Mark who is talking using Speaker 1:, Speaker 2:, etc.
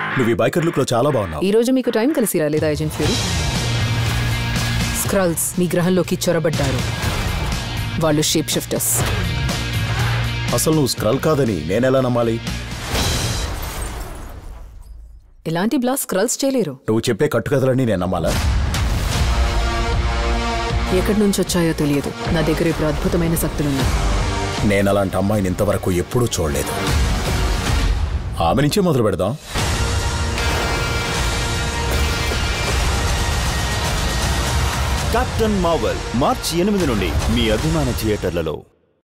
Speaker 1: నువ్వు ఈ biker look లో చాలా బాగున్నావు
Speaker 2: ఈ రోజు మీకు టైం కలిసి రాలేదా ఏజెంట్ ఫ్యూరీ స్క్రల్స్ మీ గ్రహంలోకి చొరబడ్డారు వాళ్ళు షేప్ షిఫ్టర్స్
Speaker 1: అసలు నువ్వు స్క్రల్ కాదని నేనెలా నమ్మాలి
Speaker 2: ఇలాంటి బ్లాస్ స్క్రల్స్ చేయలేరు
Speaker 1: నువ్వు చెప్పే కట్టుకథలన్నీ నేను నమ్మాలా
Speaker 2: ఎక్కడి నుంచి వచ్చాయో తెలియదు నా దగ్గర ఇప్పుడు అద్భుతమైన శక్తులున్నాయి
Speaker 1: నేను అలాంటి అమ్మాయిని ఇంతవరకు ఎప్పుడూ చూడలేదు ఆమె నుంచే మొదలు పెడదాం
Speaker 3: కెప్టెన్ మార్వెల్ మార్చి ఎనిమిది నుండి మీ అభిమాన థియేటర్లలో